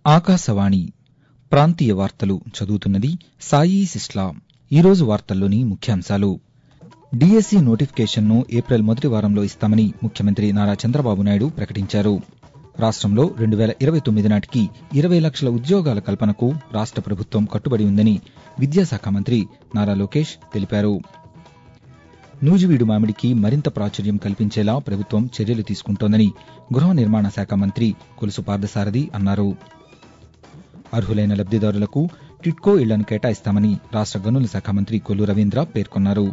ఆకాశవాణి ప్రాంతీయ వార్తలు చదువుతున్నది సాయి సిస్లా ఈరోజు వార్తల్లోని ముఖ్యాంశాలు డిఎస్సి నోటిఫికేషన్ను ఏప్రిల్ మొదటి వారంలో ఇస్తామని ముఖ్యమంత్రి నారా చంద్రబాబు నాయుడు ప్రకటించారు రాష్టంలో రెండు వేల ఇరవై తొమ్మిది నాటికి ఇరవై లక్షల ఉద్యోగాల కల్పనకు రాష్ట ప్రభుత్వం కట్టుబడి ఉందని విద్యాశాఖ మంత్రి నారా లోకేష్ తెలిపారు నూజివీడు మామిడికి మరింత ప్రాచుర్యం కల్పించేలా ప్రభుత్వం చర్యలు తీసుకుంటోందని గృహ నిర్మాణ శాఖ మంత్రి కొలుసు పార్థసారథి అన్నారు అర్హులైన లబ్దిదారులకు టిడ్కో ఇళ్లను కేటాయిస్తామని రాష్ట గనుల శాఖ మంత్రి కొల్లు రవీంద్ర పేర్కొన్నారు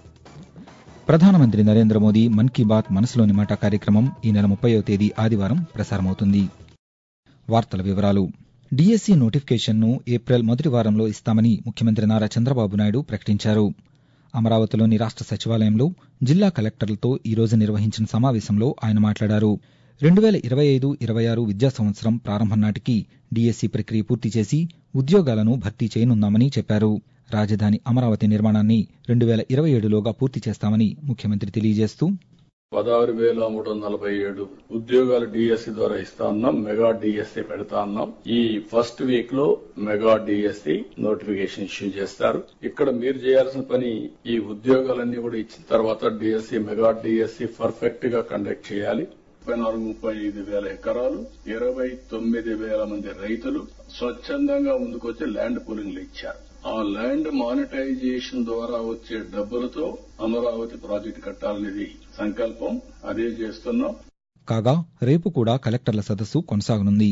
ప్రధానమంత్రి నరేంద్ర మోదీ మన్ కీ బాత్ మనసులోని మాట కార్యక్రమం ఈ నెల ముప్పయో తేదీ ఆదివారం ప్రసారమవుతుంది వార్తల వివరాలు డిఎస్సి నోటిఫికేషన్ను ఏప్రిల్ మొదటి వారంలో ఇస్తామని ముఖ్యమంత్రి నారా చంద్రబాబు నాయుడు ప్రకటించారు అమరావతిలోని రాష్ట సచివాలయంలో జిల్లా కలెక్టర్లతో ఈ రోజు నిర్వహించిన సమావేశంలో ఆయన మాట్లాడారు రెండు వేల ఇరవై ఐదు ఇరవై ఆరు విద్యా సంవత్సరం ప్రారంభం నాటికి డిఎస్సి ప్రక్రియ పూర్తి చేసి ఉద్యోగాలను భర్తీ చేయనున్నామని చెప్పారు రాజధాని అమరావతి నిర్మాణాన్ని రెండు వేల ఇరవై ఏడులోగా పూర్తి చేస్తామని ముఖ్యమంత్రి తెలియజేస్తూ పదహారు వేల మూడు వందల నలభై ఏడు ఉద్యోగాలు డిఎస్సి ద్వారా ఇస్తా ఉన్నాం మెగా డిఎస్సి పెడతా ఉన్నాం ఈ ఫస్ట్ వీక్ లో మెగా డిఎస్సి నోటిఫికేషన్ ఇష్యూ చేస్తారు ఇక్కడ మీరు చేయాల్సిన పని ఈ ఉద్యోగాలన్నీ కూడా ఇచ్చిన తర్వాత డిఎస్సి మెగా డిఎస్సి పర్ఫెక్ట్ గా కండక్ట్ చేయాలి ముప్పై నాలుగు ముప్పై ఐదు వేల ఎకరాలు ఇరవై తొమ్మిది వేల మంది రైతులు స్వచ్ఛందంగా ముందుకొచ్చి ల్యాండ్ పూలింగ్లు ఇచ్చారు ఆ ల్యాండ్ మానిటైజేషన్ ద్వారా వచ్చే డబ్బులతో అమరావతి ప్రాజెక్టు కట్టాలనేది సంకల్పం అదే చేస్తున్నాం కాగా రేపు కూడా కలెక్టర్ల సదస్సు కొనసాగనుంది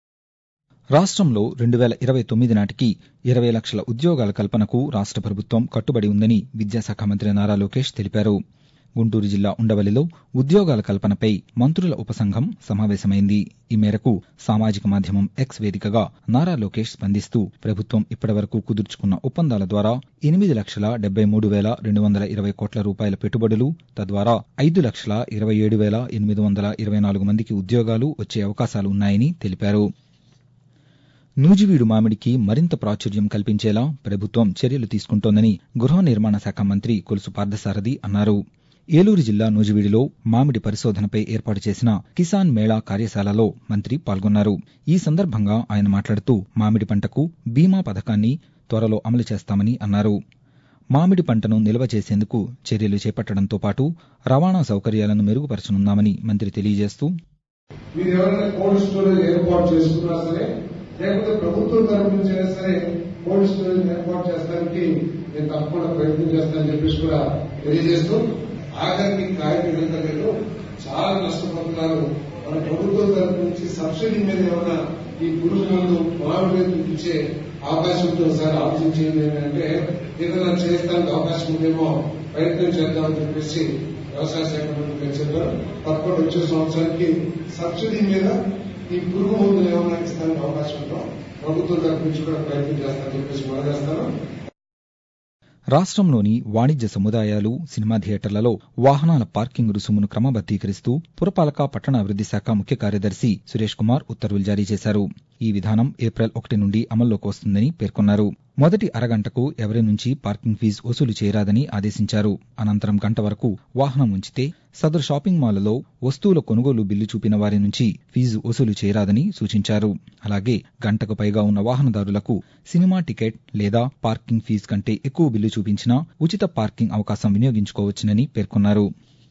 రాష్ట్రంలో రెండు వేల ఇరవై తొమ్మిది నాటికి ఇరవై లక్షల ఉద్యోగాల కల్పనకు రాష్ట ప్రభుత్వం కట్టుబడి ఉందని విద్యాశాఖ మంత్రి నారా లోకేష్ తెలిపారు గుంటూరు జిల్లా ఉండవల్లిలో ఉద్యోగాల కల్పనపై మంత్రుల ఉపసంఘం సమావేశమైంది ఈ మేరకు సామాజిక మాధ్యమం ఎక్స్ వేదికగా నారా లోకేష్ స్పందిస్తూ ప్రభుత్వం ఇప్పటివరకు కుదుర్చుకున్న ఒప్పందాల ద్వారా ఎనిమిది లక్షల డెబ్బై మూడు వేల రెండు వందల ఇరవై కోట్ల రూపాయల పెట్టుబడులు తద్వారా ఐదు లక్షల ఇరవై ఏడు వేల ఎనిమిది వందల ఇరవై నాలుగు మందికి ఉద్యోగాలు వచ్చే అవకాశాలు ఉన్నాయని తెలిపారు నూజివీడు మామిడికి మరింత ప్రాచుర్యం కల్పించేలా ప్రభుత్వం చర్యలు తీసుకుంటోందని గృహ నిర్మాణ శాఖ మంత్రి కొలుసు పార్థసారథి అన్నారు ఏలూరు జిల్లా నూజివీడులో మామిడి పరిశోధనపై ఏర్పాటు చేసిన కిసాన్ మేళా కార్యశాలలో మంత్రి పాల్గొన్నారు ఈ సందర్భంగా ఆయన మాట్లాడుతూ మామిడి పంటకు బీమా పథకాన్ని త్వరలో అమలు చేస్తామని అన్నారు మామిడి పంటను నిల్వ చేసేందుకు చర్యలు చేపట్టడంతో పాటు రవాణా సౌకర్యాలను మెరుగుపరచనున్నామని మంత్రి తెలియజేస్తూ మీరు ఎవరైనా కోల్డ్ స్టోరేజ్ ఏర్పాటు చేసుకున్నా సరే లేకపోతే ప్రభుత్వం తరపు నుంచి అయినా సరే కోల్డ్ స్టోరేజ్ ఏర్పాటు చేస్తానికి నేను తప్పకుండా ప్రయత్నం చేస్తానని చెప్పేసి కూడా తెలియజేస్తూ ఆఖరికి కాయకలు చాలా నష్టపోతున్నారు మన ప్రభుత్వం తరపు నుంచి సబ్సిడీ మీద ఏమైనా ఈ పురుగు మందు మామిడి రైతులకు ఇచ్చే అవకాశం ఉంటే ఒకసారి ఆలోచించేది ఏంటంటే ఏదైనా చేయడానికి అవకాశం ఉందేమో ప్రయత్నం చేద్దామని చెప్పేసి వ్యవసాయ శాఖ మంత్రి చెప్పారు తప్పకుండా వచ్చే సంవత్సరానికి సబ్సిడీ మీద ఈ పురుగు మందులు ఏమైనా ఇస్తానికి అవకాశం ఉందో ప్రభుత్వం తరపు నుంచి కూడా ప్రయత్నం చేస్తానని చెప్పేసి మనం చేస్తాను రాష్ట్రంలోని వాణిజ్య సముదాయాలు సినిమా థియేటర్లలో వాహనాల పార్కింగ్ రుసుమును క్రమబద్దీకరిస్తూ పురపాలక పట్టణాభివృద్ది శాఖ ముఖ్య కార్యదర్శి సురేష్ కుమార్ ఉత్తర్వులు జారీ చేశారు ఈ విధానం ఏప్రిల్ ఒకటి నుండి అమల్లోకి వస్తుందని పేర్కొన్నారు మొదటి అరగంటకు ఎవరి నుంచి పార్కింగ్ ఫీజు వసూలు చేయరాదని ఆదేశించారు అనంతరం గంట వరకు వాహనం ఉంచితే సదరు షాపింగ్ మాల్లో వస్తువుల కొనుగోలు బిల్లు చూపిన వారి నుంచి ఫీజు వసూలు చేయరాదని సూచించారు అలాగే గంటకు పైగా ఉన్న వాహనదారులకు సినిమా టికెట్ లేదా పార్కింగ్ ఫీజు కంటే ఎక్కువ బిల్లు చూపించినా ఉచిత పార్కింగ్ అవకాశం వినియోగించుకోవచ్చునని పేర్కొన్నారు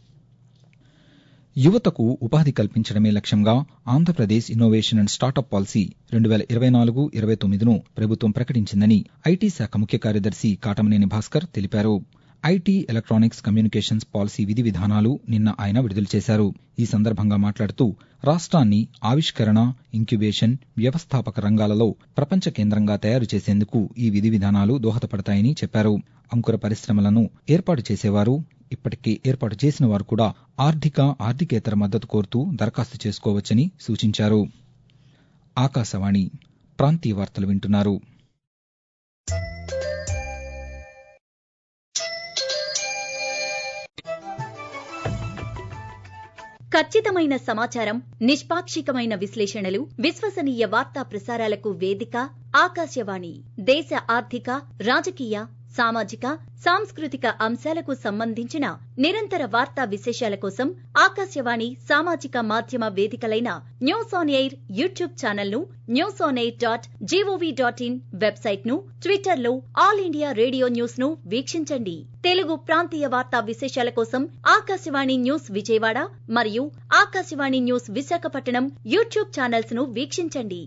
యువతకు ఉపాధి కల్పించడమే లక్ష్యంగా Andhra Pradesh innovation and startup policy రెండు వేల ఇరవై నాలుగు ఇరవై తొమ్మిదిను ప్రభుత్వం ప్రకటించిందని ఐటీ శాఖ ముఖ్య కార్యదర్శి కాటమనేని భాస్కర్ తెలిపారు ఐటీ ఎలక్ట్రానిక్స్ కమ్యూనికేషన్స్ పాలసీ విధి విధానాలు నిన్న ఆయన విడుదల చేశారు ఈ సందర్భంగా మాట్లాడుతూ రాష్ట్రాన్ని ఆవిష్కరణ ఇంక్యుబేషన్ వ్యవస్థాపక రంగాలలో ప్రపంచ కేంద్రంగా తయారు చేసేందుకు ఈ విధి విధానాలు దోహదపడతాయని చెప్పారు అంకుర పరిశ్రమలను ఏర్పాటు చేసేవారు ఇప్పటికే ఏర్పాటు చేసిన వారు కూడా ఆర్థిక ఆర్థికేతర మద్దతు కోరుతూ దరఖాస్తు చేసుకోవచ్చని సూచించారు ఆకాశవాణి ప్రాంతీయ వార్తలు వింటున్నారు ఖచ్చితమైన సమాచారం నిష్పాక్షికమైన విశ్లేషణలు విశ్వసనీయ వార్తా ప్రసారాలకు వేదిక ఆకాశవాణి దేశ ఆర్థిక రాజకీయ సామాజిక సాంస్కృతిక అంశాలకు సంబంధించిన నిరంతర వార్తా విశేషాల కోసం ఆకాశవాణి సామాజిక మాధ్యమ వేదికలైన news on air YouTube channel ను news on air dot GOV dot in website ను ట్విట్టర్ లో ఆల్ ఇండియా రేడియో న్యూస్ ను వీక్షించండి తెలుగు ప్రాంతీయ వార్తా విశేషాల కోసం ఆకాశవాణి న్యూస్ విజయవాడ మరియు Akashvani news Visakhapatnam YouTube channels ను వీక్షించండి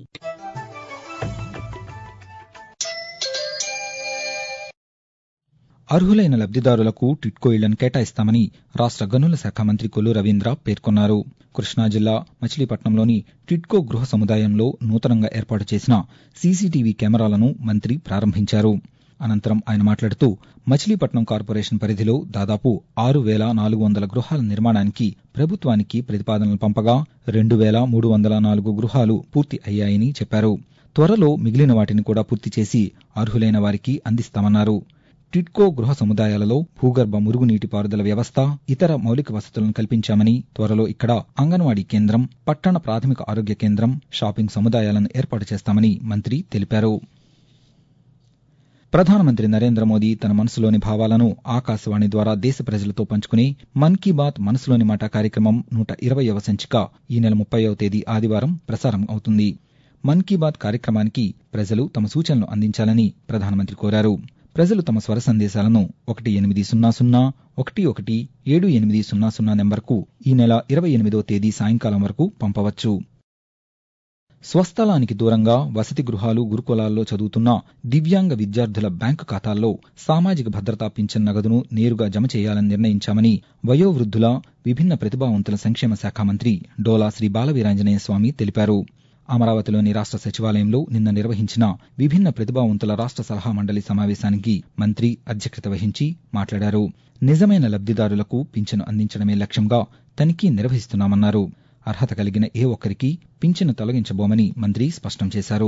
అర్హులైన లబ్దిదారులకు టిట్కో ఇళ్లను కేటాయిస్తామని రాష్ట గనుల శాఖ మంత్రి కొల్లు రవీంద్ర పేర్కొన్నారు కృష్ణా జిల్లా మచిలీపట్నంలోని టిట్కో గృహ సముదాయంలో నూతనంగా ఏర్పాటు చేసిన సీసీటీవీ కెమెరాలను మంత్రి ప్రారంభించారు అనంతరం ఆయన మాట్లాడుతూ మచిలీపట్నం కార్పొరేషన్ పరిధిలో దాదాపు ఆరు వేల నాలుగు వందల గృహాల నిర్మాణానికి ప్రభుత్వానికి ప్రతిపాదనలు పంపగా రెండు వేల మూడు వందల నాలుగు గృహాలు పూర్తి అయ్యాయని చెప్పారు త్వరలో మిగిలిన వాటిని కూడా పూర్తి చేసి అర్హులైన వారికి అందిస్తామన్నారు టిడ్కో గృహ సముదాయాలలో భూగర్భ మురుగునీటి పారుదల వ్యవస్థ ఇతర మౌలిక వసతులను కల్పించామని త్వరలో ఇక్కడ అంగన్వాడీ కేంద్రం పట్టణ ప్రాథమిక ఆరోగ్య కేంద్రం షాపింగ్ సముదాయాలను ఏర్పాటు చేస్తామని మంత్రి తెలిపారు ప్రధానమంత్రి నరేంద్ర మోదీ తన మనసులోని భావాలను ఆకాశవాణి ద్వారా దేశ ప్రజలతో పంచుకునే మన్ కీ బాత్ మనసులోని మాట కార్యక్రమం నూట ఇరవయవ సంచిక ఈ నెల ముప్పైవ తేదీ ఆదివారం ప్రసారం అవుతుంది మన్ కీ బాత్ కార్యక్రమానికి ప్రజలు తమ సూచనలు అందించాలని ప్రధానమంత్రి కోరారు ప్రజలు తమ స్వర సందేశాలను ఒకటి ఎనిమిది సున్నా సున్నా ఒకటి ఒకటి ఏడు ఎనిమిది సున్నా సున్నా నెంబర్కు ఈ నెల ఇరవై ఎనిమిదో తేదీ సాయంకాలం వరకు పంపవచ్చు స్వస్థలానికి దూరంగా వసతి గృహాలు గురుకులాల్లో చదువుతున్న దివ్యాంగ విద్యార్థుల బ్యాంకు ఖాతాల్లో సామాజిక భద్రతా పింఛన్ నగదును నేరుగా జమ చేయాలని నిర్ణయించామని వయోవృద్ధుల విభిన్న ప్రతిభావంతుల సంక్షేమ శాఖ మంత్రి డోలా శ్రీ బాలవీరాంజనేయ స్వామి తెలిపారు అమరావతిలోని రాష్ట సచివాలయంలో నిన్న నిర్వహించిన విభిన్న ప్రతిభావంతుల రాష్ట సలహా మండలి సమావేశానికి మంత్రి అధ్యక్షత వహించి మాట్లాడారు నిజమైన లబ్దిదారులకు పింఛను అందించడమే లక్ష్యంగా తనిఖీ నిర్వహిస్తున్నామన్నారు అర్హత కలిగిన ఏ ఒక్కరికి పింఛను తొలగించబోమని మంత్రి స్పష్టం చేశారు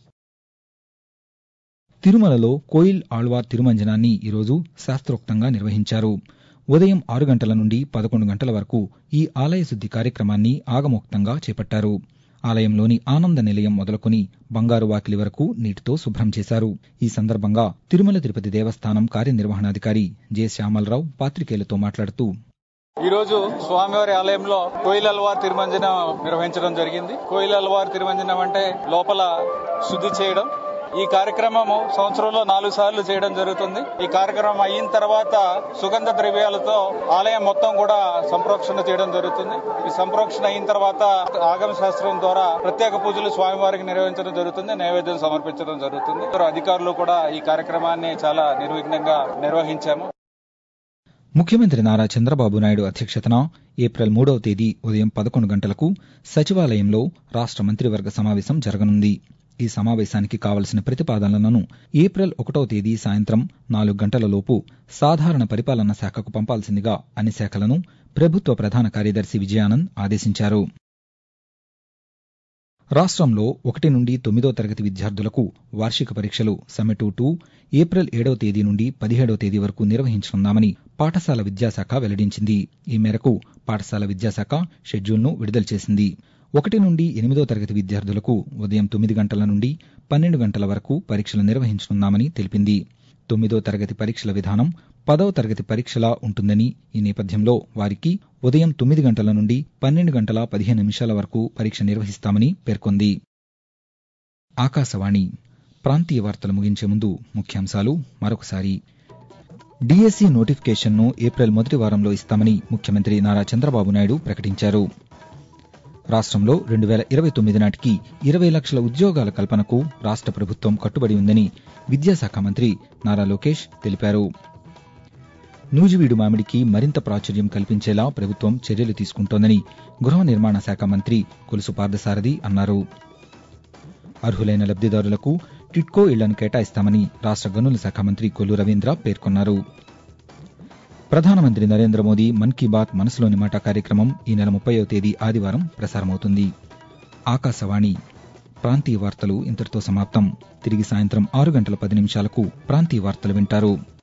తిరుమలలో కోయిల్ ఆళ్వార్ తిరుమంజనాన్ని ఈరోజు శాస్త్రోక్తంగా నిర్వహించారు ఉదయం ఆరు గంటల నుండి పదకొండు గంటల వరకు ఈ ఆలయ శుద్ధి కార్యక్రమాన్ని ఆగమోక్తంగా చేపట్టారు ఆలయంలోని ఆనంద నిలయం మొదలుకొని బంగారు వాకిలి వరకు నీటితో శుభ్రం చేశారు ఈ సందర్భంగా తిరుమల తిరుపతి దేవస్థానం కార్యనిర్వహణాధికారి జె శ్యామలరావు పాత్రికేయులతో మాట్లాడుతూ ఈ రోజు స్వామివారి ఆలయంలో కోయిల్ అల్వార్ తిరుమంజనం నిర్వహించడం జరిగింది కోయిల్ అల్వార్ తిరుమంజనం అంటే లోపల శుద్ధి చేయడం ఈ కార్యక్రమం సంవత్సరంలో నాలుగు సార్లు చేయడం జరుగుతుంది ఈ కార్యక్రమం అయిన తర్వాత సుగంధ ద్రవ్యాలతో ఆలయం మొత్తం కూడా సంప్రోక్షణ చేయడం జరుగుతుంది ఈ సంప్రోక్షణ అయిన తర్వాత ఆగమ శాస్త్రం ద్వారా ప్రత్యేక పూజలు స్వామివారికి నిర్వహించడం జరుగుతుంది నైవేద్యం సమర్పించడం జరుగుతుంది అధికారులు కూడా ఈ కార్యక్రమాన్ని చాలా నిర్విఘ్నంగా నిర్వహించాము ముఖ్యమంత్రి నారా చంద్రబాబు నాయుడు అధ్యక్షతన ఏప్రిల్ మూడవ తేదీ ఉదయం పదకొండు గంటలకు సచివాలయంలో రాష్ట మంత్రివర్గ సమావేశం జరగనుంది ఈ సమావేశానికి కావలసిన ప్రతిపాదనలను ఏప్రిల్ ఒకటవ తేదీ సాయంత్రం నాలుగు గంటలలోపు సాధారణ పరిపాలన శాఖకు పంపాల్సిందిగా అన్ని శాఖలను ప్రభుత్వ ప్రధాన కార్యదర్శి విజయానంద్ ఆదేశించారు రాష్ట్రంలో ఒకటి నుండి తొమ్మిదో తరగతి విద్యార్థులకు వార్షిక పరీక్షలు సెమెటు టూ ఏప్రిల్ ఏడవ తేదీ నుండి పదిహేడవ తేదీ వరకు నిర్వహించనున్నామని పాఠశాల విద్యాశాఖ వెల్లడించింది ఈ మేరకు పాఠశాల విద్యాశాఖ షెడ్యూల్ను విడుదల చేసింది ఒకటి నుండి ఎనిమిదో తరగతి విద్యార్థులకు ఉదయం తొమ్మిది గంటల నుండి పన్నెండు గంటల వరకు పరీక్షలు నిర్వహించనున్నామని తెలిపింది తొమ్మిదో తరగతి పరీక్షల విధానం పదవ తరగతి పరీక్షలా ఉంటుందని ఈ నేపథ్యంలో వారికి ఉదయం తొమ్మిది గంటల నుండి పన్నెండు గంటల పదిహేను నిమిషాల వరకు పరీక్ష నిర్వహిస్తామని పేర్కొంది ఆకాశవాణి ప్రాంతీయ వార్తలు ముగించే ముందు ముఖ్యాంశాలు మరొకసారి డిఎస్సి నోటిఫికేషన్ను ఏప్రిల్ మొదటి వారంలో ఇస్తామని ముఖ్యమంత్రి నారా చంద్రబాబు నాయుడు ప్రకటించారు రాష్ట్రంలో రెండు వేల ఇరవై తొమ్మిది నాటికి ఇరవై లక్షల ఉద్యోగాల కల్పనకు రాష్ట్ర ప్రభుత్వం కట్టుబడి ఉందని విద్యాశాఖ మంత్రి నారా లోకేష్ తెలిపారు నూజివీడు మామిడికి మరింత ప్రాచుర్యం కల్పించేలా ప్రభుత్వం చర్యలు తీసుకుంటోందని గృహ నిర్మాణ శాఖ మంత్రి కొలుసు పార్థసారథి అన్నారు అర్హులైన లబ్దిదారులకు టిట్కో ఇళ్లను కేటాయిస్తామని రాష్ట్ర గనుల శాఖ మంత్రి కొల్లు రవీంద్ర పేర్కొన్నారు ప్రధానమంత్రి నరేంద్ర మోదీ మన్ కీ బాత్ మనసులోని మాట కార్యక్రమం ఈ నెల ముప్పైవ తేదీ ఆదివారం ప్రసారమవుతుంది ఆకాశవాణి ప్రాంతీయ వార్తలు ఇంతటితో సమాప్తం తిరిగి సాయంత్రం ఆరు గంటల పది నిమిషాలకు ప్రాంతీయ వార్తలు వింటారు